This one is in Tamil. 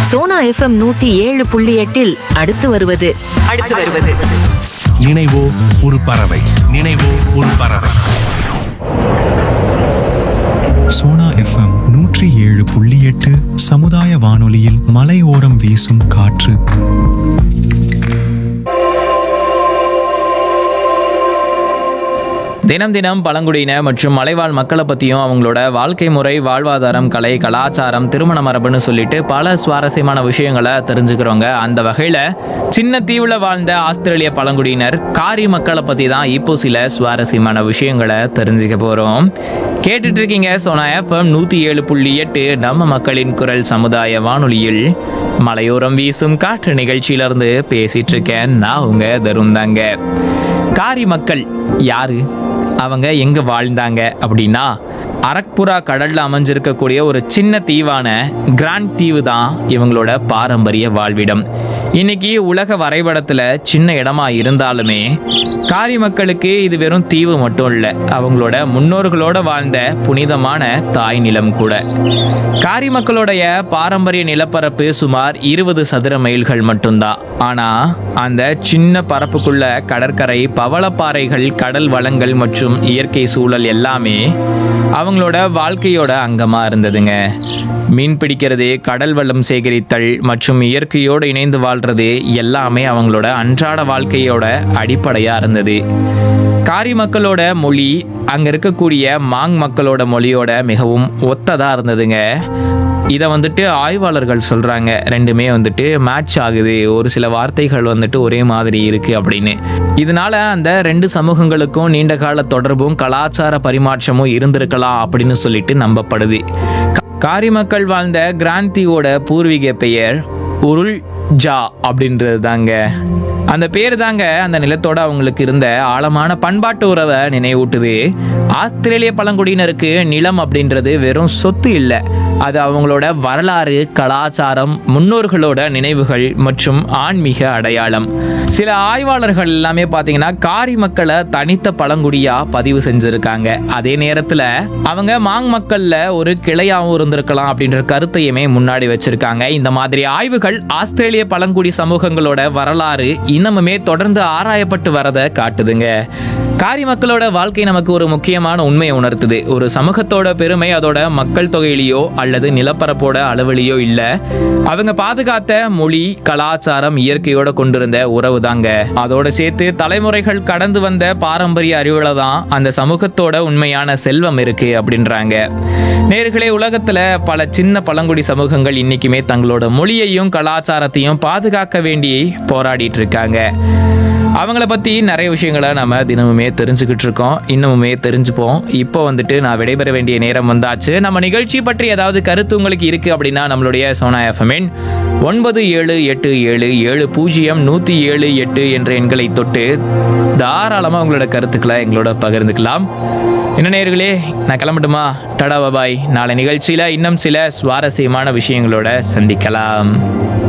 சோனா எஃப்எம் நூத்தி ஏழு புள்ளி எட்டில் அடுத்து வருவது அடுத்து வருவது நினைவோ ஒரு பறவை நினைவோ ஒரு பறவை சோனா எஃப்எம் நூற்றி ஏழு புள்ளி எட்டு சமுதாய வானொலியில் மலையோரம் வீசும் காற்று தினம் தினம் பழங்குடியின மற்றும் மலைவாழ் மக்களை பற்றியும் அவங்களோட வாழ்க்கை முறை வாழ்வாதாரம் கலை கலாச்சாரம் திருமண மரபுன்னு சொல்லிட்டு பல சுவாரஸ்யமான விஷயங்களை தெரிஞ்சுக்கிறோங்க அந்த வகையில் சின்ன தீவில் வாழ்ந்த ஆஸ்திரேலிய பழங்குடியினர் காரி மக்களை பற்றி தான் இப்போ சில சுவாரஸ்யமான விஷயங்களை தெரிஞ்சுக்க போகிறோம் கேட்டுட்டு இருக்கீங்க சோனா எஃப்எம் நூற்றி ஏழு புள்ளி எட்டு நம்ம மக்களின் குரல் சமுதாய வானொலியில் மலையோரம் வீசும் காற்று நிகழ்ச்சியிலிருந்து பேசிட்டு இருக்கேன் நான் உங்க தருந்தாங்க காரி மக்கள் யாரு அவங்க எங்க வாழ்ந்தாங்க அப்படின்னா அரக்புரா கடல்ல அமைஞ்சிருக்கக்கூடிய ஒரு சின்ன தீவான கிராண்ட் தீவு தான் இவங்களோட பாரம்பரிய வாழ்விடம் இன்னைக்கு உலக வரைபடத்துல சின்ன இடமா இருந்தாலுமே காரி மக்களுக்கு இது வெறும் தீவு மட்டும் இல்லை அவங்களோட முன்னோர்களோட வாழ்ந்த புனிதமான தாய் நிலம் கூட காரி மக்களுடைய பாரம்பரிய நிலப்பரப்பு சுமார் இருபது சதுர மைல்கள் மட்டும்தான் ஆனா அந்த சின்ன பரப்புக்குள்ள கடற்கரை பவளப்பாறைகள் கடல் வளங்கள் மற்றும் இயற்கை சூழல் எல்லாமே அவங்களோட வாழ்க்கையோட அங்கமா இருந்ததுங்க மீன் பிடிக்கிறது கடல் வளம் சேகரித்தல் மற்றும் இயற்கையோடு இணைந்து வாழ்றது எல்லாமே அவங்களோட அன்றாட வாழ்க்கையோட அடிப்படையா இருந்தது காரி மக்களோட மொழி அங்க இருக்கக்கூடிய மாங் மக்களோட மொழியோட மிகவும் ஒத்ததா இருந்ததுங்க இதை வந்துட்டு ஆய்வாளர்கள் சொல்றாங்க ரெண்டுமே வந்துட்டு மேட்ச் ஆகுது ஒரு சில வார்த்தைகள் வந்துட்டு ஒரே மாதிரி இருக்கு அப்படின்னு இதனால அந்த ரெண்டு சமூகங்களுக்கும் நீண்ட கால தொடர்பும் கலாச்சார பரிமாற்றமும் இருந்திருக்கலாம் அப்படின்னு சொல்லிட்டு நம்பப்படுது கா- காரி மக்கள் வாழ்ந்த கிராந்தியோட பூர்வீக பெயர் உருள் ஜா அப்படின்றது தாங்க அந்த பேர் தாங்க அந்த நிலத்தோட அவங்களுக்கு இருந்த ஆழமான பண்பாட்டு உறவை நினைவூட்டுது ஆஸ்திரேலிய பழங்குடியினருக்கு நிலம் அப்படின்றது வெறும் சொத்து இல்லை அது அவங்களோட வரலாறு கலாச்சாரம் முன்னோர்களோட நினைவுகள் மற்றும் ஆன்மீக அடையாளம் சில ஆய்வாளர்கள் எல்லாமே பார்த்தீங்கன்னா காரி மக்களை தனித்த பழங்குடியா பதிவு செஞ்சிருக்காங்க அதே நேரத்தில் அவங்க மாங் மக்கள்ல ஒரு கிளையாகவும் இருந்திருக்கலாம் அப்படின்ற கருத்தையுமே முன்னாடி வச்சிருக்காங்க இந்த மாதிரி ஆய்வுகள் ஆஸ்திரேலிய பழங்குடி சமூகங்களோட வரலாறு இன்னமுமே தொடர்ந்து ஆராயப்பட்டு வரதை காட்டுதுங்க காரி மக்களோட வாழ்க்கை நமக்கு ஒரு முக்கியமான உண்மையை உணர்த்துது ஒரு சமூகத்தோட பெருமை அதோட மக்கள் தொகையிலையோ அல்லது நிலப்பரப்போட அளவிலையோ இல்ல அவங்க பாதுகாத்த மொழி கலாச்சாரம் இயற்கையோட கொண்டிருந்த உறவு தாங்க அதோட சேர்த்து தலைமுறைகள் கடந்து வந்த பாரம்பரிய அறிவுல தான் அந்த சமூகத்தோட உண்மையான செல்வம் இருக்கு அப்படின்றாங்க நேர்களே உலகத்துல பல சின்ன பழங்குடி சமூகங்கள் இன்னைக்குமே தங்களோட மொழியையும் கலாச்சாரத்தையும் பாதுகாக்க வேண்டி போராடிட்டு இருக்காங்க அவங்கள பற்றி நிறைய விஷயங்களை நம்ம தினமுமே தெரிஞ்சுக்கிட்டு இருக்கோம் இன்னமுமே தெரிஞ்சுப்போம் இப்போ வந்துட்டு நான் விடைபெற வேண்டிய நேரம் வந்தாச்சு நம்ம நிகழ்ச்சி பற்றி ஏதாவது கருத்து உங்களுக்கு இருக்குது அப்படின்னா நம்மளுடைய சோனா எஃப்எம்என் ஒன்பது ஏழு எட்டு ஏழு ஏழு பூஜ்ஜியம் நூற்றி ஏழு எட்டு என்ற எண்களை தொட்டு தாராளமாக உங்களோட கருத்துக்களை எங்களோட பகிர்ந்துக்கலாம் என்ன நேர்களே நான் கிளம்பட்டுமா டடா பாய் நாளை நிகழ்ச்சியில் இன்னும் சில சுவாரஸ்யமான விஷயங்களோட சந்திக்கலாம்